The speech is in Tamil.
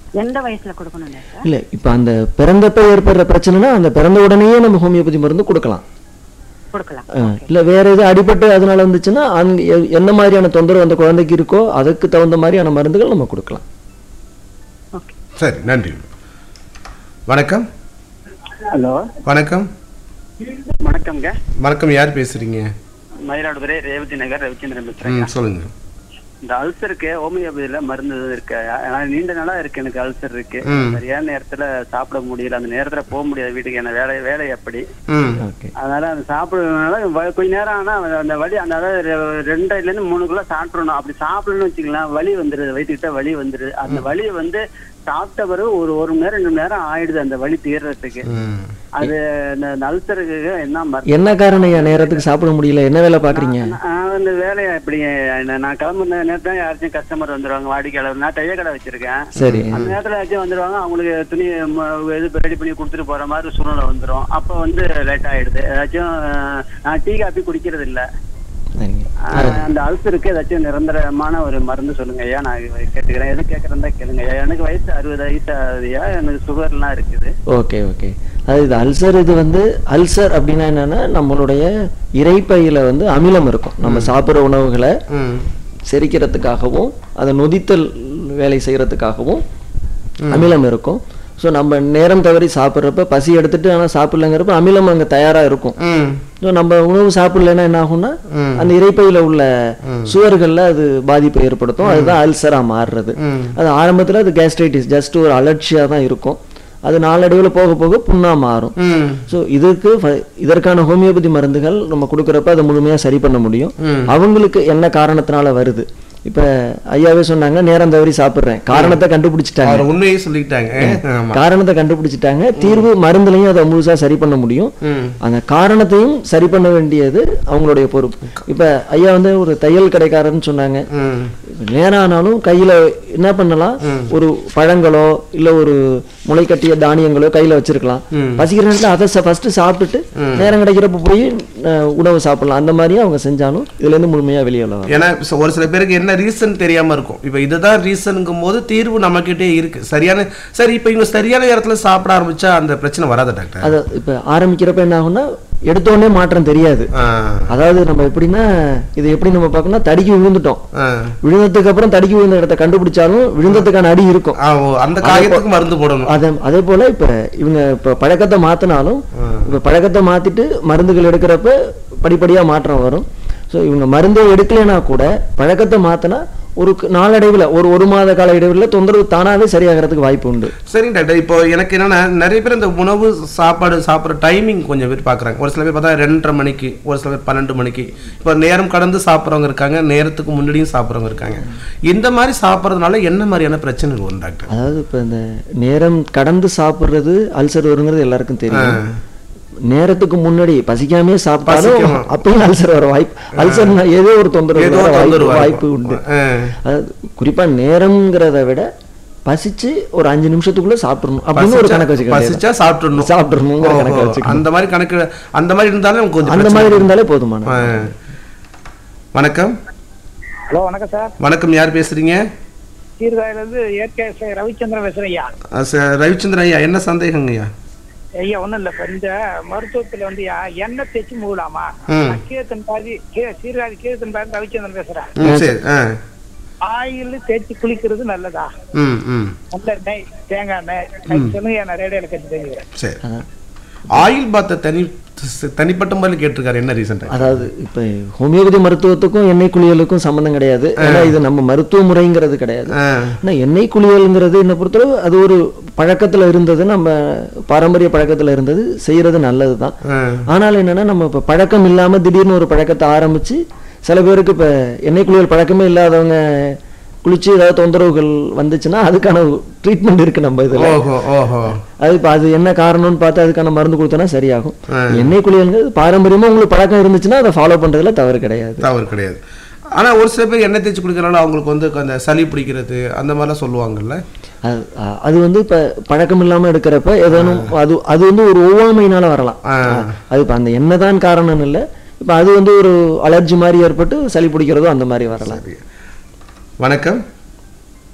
எந்த வயசுல கொடுக்கணும் டாக்டர் இல்லை இப்போ அந்த பிறந்தப்ப ஏற்படுற பிரச்சனைனா அந்த பிறந்த உடனேயே நம்ம ஹோமியோபதி மருந்து கொடுக்கலாம் கொடுக்கலாம் அஹ், இல்ல வேற எது அடிபட்டு அதனால வந்துச்சுன்னா அங்க எ- என்ன மாதிரியான தொந்தரவு அந்த குழந்தைக்கு இருக்கோ அதுக்கு தகுந்த மாதிரியான மருந்துகள் நம்ம கொடுக்கலாம் ஓகே சரி நன்றி வணக்கம் ஹலோ வணக்கம் வணக்கம்ங்க வணக்கம் யார் பேசுறீங்க மயிலாடுதுறை ரேவதி நகர் ரவிச்சந்திரன் பேசுறேங்க ம் சொல்லுங்க இந்த அல்சருக்கு ஹோமியோபதியில மருந்து இருக்கு ஆனா நீண்ட நாளா இருக்கு எனக்கு அல்சர் இருக்கு ம். சரியான நேரத்துல சாப்பிட முடியல அந்த நேரத்துல போக முடியாது வீட்டுக்கு என்ன வேலை வேலை அப்படி ம் ஓகே அதனால அந்த சாப்பிடுறதுனால வ- கொஞ்ச நேரம் ஆனா அந்த வலி அந்த அதாவது ரெ- ரெண்டரைல இருந்து மூணு கிலோ சாப்பிடணும் அப்படி சாப்பிடணும்னு வச்சுக்கலாம் வலி வந்துருது வயிற்றுக்கிட்ட வலி வந்துருது அந்த வலி வந்து சாப்பிட்ட பிறகு ஒரு ஒரு மணி நேரம் ரெண்டு மணி நேரம் ஆயிடுது அந்த வலி தீர்றதுக்கு ம் அது இந்த அல்சருக்கு என்ன மருந்து என்ன காரணம் ஐயா நேரத்துக்கு சாப்பிட முடியல என்ன வேலை பாக்குறீங்க நான் அந்த வேலையை எப்படி நான் நான் கிளம்புன நேரத்துல யாராச்சும் கஸ்டமர் வந்துருவாங்க வாடிக்கையாளர் நான் தைய கடை வச்சிருக்கேன் சரி அந்த நேரத்துல யாச்சும் வந்துருவாங்க அவங்களுக்கு துணி ம, இது ரெடி பண்ணி கொடுத்துட்டு போற மாதிரி சூழ்நிலை வந்துரும் அப்ப வந்து லேட் ஆயிடுது ஏதாச்சும் அஹ், நான் டீ காபி குடிக்கிறது இல்ல சரிங்க அஹ், அந்த அல்சருக்கு ஏதாச்சும் நிரந்தரமான ஒரு மருந்து சொல்லுங்க ஐயா நான் கேட்டுக்கிறேன் எது கேட்கறதா கேளுங்க ஐயா எனக்கு வயசு அறுபது வயசு ஆகுதுயா எனக்கு சுகர்லாம் இருக்குது ஓகே ஓகே அது இது அல்சர் இது வந்து அல்சர் அப்படின்னா என்னன்னா நம்மளுடைய இறைப்பையில வந்து அமிலம் இருக்கும் நம்ம சாப்பிட்ற உணவுகளை ம் செரிக்கிறதுக்காகவும் அதை நொதித்தல் வேலை செய்யறதுக்காகவும் அமிலம் இருக்கும் ஸோ நம்ம நேரம் தவறி சாப்பிட்றப்ப பசி எடுத்துட்டு ஆனால் சாப்பிடலங்கிறப்ப அமிலம் அங்கே தயாரா இருக்கும் ம் ஸோ நம்ம உணவு சாப்பிடலைன்னா என்ன ஆகும்னா அந்த இறைப்பையில உள்ள சுவர்கள்ல அது பாதிப்பை ஏற்படுத்தும் அதுதான் அல்சரா மாறுறது ம். அது ஆரம்பத்துல அது கேஸ்ட்ரைட்டிஸ் ஜஸ்ட் ஒரு அலர்ச்சியா தான் இருக்கும் அது நாளடைவில் போக போக புண்ணா மாறும் ம் ஸோ இதுக்கு ஃப- இதற்கான ஹோமியோபதி மருந்துகள் நம்ம கொடுக்குறப்ப அதை முழுமையா சரி பண்ண முடியும் அவங்களுக்கு என்ன காரணத்தினால வருது இப்ப ஐயாவே சொன்னாங்க நேரம் தவறி சாப்பிடுறேன் காரணத்தை கண்டுபிடிச்சிட்டாங்க அவர் உண்மையை சொல்லிட்டாங்க ஆமா காரணத்தை கண்டுபிடிச்சிட்டாங்க தீர்வு மருந்துலையும் அதை முழுசா சரி பண்ண முடியும் ம் அந்த காரணத்தையும் சரி பண்ண வேண்டியது அவங்களுடைய பொறுப்பு இப்ப ஐயா வந்து ஒரு தையல் கடைக்காரன்னு சொன்னாங்க ம் நேரம் ஆனாலும் கையில என்ன பண்ணலாம் ஒரு பழங்களோ இல்ல ஒரு முளைக்கட்டிய தானியங்களோ கையில வச்சிருக்கலாம் பசிக்கிற நேரத்துல அதை ஃபர்ஸ்ட் சாப்பிட்டுட்டு நேரம் கிடைக்கிறப்ப போய் அஹ், உணவு சாப்பிடலாம் அந்த மாதிரியும் அவங்க செஞ்சாலும் இதுல இருந்து முழுமையா வெளியே வரலாம் ஏன்னா ச- ஒரு சில பேருக்கு என்ன ரீசன் தெரியாம இருக்கும் இப்போ இதுதான் ரீசனுங்கும் போது தீர்வு நம்மக்கிட்டே இருக்கு சரியான சரி இப்போ இவங்க சரியான நேரத்துல சாப்பிட ஆரம்பிச்சா அந்த பிரச்சனை வராது டாக்டர் அது இப்ப ஆரம்பிக்கிறப்ப என்ன ஆகும்னா எடுத்த உடனே மாற்றம் தெரியாது ஆ அதாவது நம்ம எப்படின்னா இது எப்படி நம்ம பார்க்கணும்னா தடுக்கி விழுந்துட்டோம் ஆ. விழுந்ததுக்கு அப்புறம் தடுக்கி விழுந்த இடத்த கண்டுபிடிச்சாலும் விழுந்ததுக்கான அடி இருக்கும் ஆ, ஓ, அந்த காயத்துக்கு மருந்து போடணும் அதே அதே போல இப்ப இவங்க இப்ப பழக்கத்தை மாத்தினாலும் இப்ப பழக்கத்தை மாத்திட்டு மருந்துகள் எடுக்கிறப்ப படிப்படியா மாற்றம் வரும் சோ இவங்க மருந்தே எடுக்கலைன்னா கூட பழக்கத்தை மாத்தினா ஒரு க- நாளடைவுல ஒரு ஒரு மாத கால இடைவெளியில தொந்தரவு தானாவே சரியாகிறதுக்கு வாய்ப்பு உண்டு சரிங்க டாக்டர் இப்போ எனக்கு என்னன்னா நிறைய பேர் இந்த உணவு சாப்பாடு சாப்பிட்ற டைமிங் கொஞ்சம் பேர் பார்க்குறாங்க ஒரு சில பேர் பார்த்தா ரெண்டரை மணிக்கு ஒரு சில பேர் பன்னெண்டு மணிக்கு இப்போ நேரம் கடந்து சாப்பிட்றவங்க இருக்காங்க நேரத்துக்கு முன்னாடியும் சாப்பிட்றவங்க இருக்காங்க இந்த மாதிரி சாப்பிட்றதுனால என்ன மாதிரியான பிரச்சனை வரும் டாக்டர் அதாவது இப்ப இந்த நேரம் கடந்து சாப்பிடுறது அல்சர் வருங்கிறது எல்லாருக்கும் தெரியும் நேரத்துக்கு முன்னாடி பசிக்காமே சாப்பிட்டாலும் பசிக்கும். அப்பயும் அல்சர் வர வாய்ப்பு அல்சர்னா ஏதோ ஒரு தொந்தரவு ஏதோ வர ஒரு வாய்ப்பு தொந்தரவு வாய்ப்பு உண்டு ஆ. அதாவது குறிப்பா நேரம்ங்கிறத விட பசிச்சு ஒரு அஞ்சு நிமிஷத்துக்குள்ள சாப்பிடணும் அப்படின்னு ஒரு பசிச்சா- கணக்கு வச்சுக்கலாம் பசிச்சா சாப்பிட்டுடணும் சாப்பிடணுங்கிற ஓஹோ. கணக்கு வச்சுக்கணும் அந்த மாதிரி கணக்கு அந்த மாதிரி இருந்தாலும் நமக்கு கொஞ்சம் அந்த பிரச்சனை மாதிரி இருந்தாலே போதுமான ஆ. வணக்கம் ஹலோ வணக்கம் சார் வணக்கம் யார் பேசுறீங்க சீர்காழில இருந்து இயற்கை விவசாயி ரவிச்சந்திரன் பேசுறேன் ஐயா ஆ, ச- ரவிச்சந்திரன் ஐயா என்ன சந்தேகங்க ஐயா ஐயா ஒண்ணும் இல்ல இப்ப இந்த மருத்துவத்துல வந்து யா, எண்ணெய் தேய்ச்சி மூடலாமா ம். நான் கீழத்தன் பாதி கீழ- சீர்காழி கீழத்தன் பாதி ரவிச்சந்திரன் பேசுறேன் ம், சரி ஆ ஆயில் தேய்ச்சி குளிக்கிறது நல்லதா ம் ம் நல்ல நெய் தேங்காய் எண்ணெய் அது சொல்லுங்க நான் ரேடியோல கட்டி தெரிஞ்சுக்கிறேன் சரி ஆயில் பாத்தை தனி தனிப்பட்ட முறையில் கேட்டிருக்காரு என்ன ரீசன் அதாவது இப்ப ஹோமியோபதி மருத்துவத்துக்கும் எண்ணெய் குளியலுக்கும் சம்பந்தம் கிடையாது ஏன்னா இது நம்ம மருத்துவ முறைங்கிறது கிடையாது ஆனா எண்ணெய் குளியல்ங்கிறது என்ன பொறுத்தளவு அது ஒரு பழக்கத்துல இருந்தது நம்ம பாரம்பரிய பழக்கத்துல இருந்தது செய்யறது நல்லதுதான் ஆனால் என்னன்னா நம்ம இப்ப பழக்கம் இல்லாம திடீர்னு ஒரு பழக்கத்தை ஆரம்பிச்சு சில பேருக்கு இப்ப எண்ணெய் குளியல் பழக்கமே இல்லாதவங்க குளிச்சு ஏதாவது தொந்தரவுகள் வந்துச்சுன்னா அதுக்கான ட்ரீட்மெண்ட் இருக்கு நம்ம இதுல ஓஹோ ஓஹோ அது இப்ப அது என்ன காரணம்னு பார்த்து அதுக்கான மருந்து கொடுத்தோன்னா சரியாகும் எண்ணெய் குளியல்ங்கிறது பாரம்பரியமா உங்களுக்கு பழக்கம் இருந்துச்சுன்னா அதை ஃபாலோ பண்றதுல தவறு கிடையாது தவறு கிடையாது ஆனா ஒரு சில பேர் எண்ணெய் தேய்ச்சி குடிக்கிறனால அவங்களுக்கு வந்து அந்த சளி பிடிக்கிறது அந்த மாதிரிலாம் சொல்லுவாங்கல்ல அது அ- அது வந்து இப்ப பழக்கம் இல்லாம எடுக்கிறப்ப ஏதேனும் அது அது வந்து ஒரு ஒவ்வாமையினால வரலாம் ஆ. அது இப்ப அந்த என்னதான் காரணம் இல்லை இப்ப அது வந்து ஒரு அலர்ஜி மாதிரி ஏற்பட்டு சளி பிடிக்கிறதோ அந்த மாதிரி வரலாம் வணக்கம்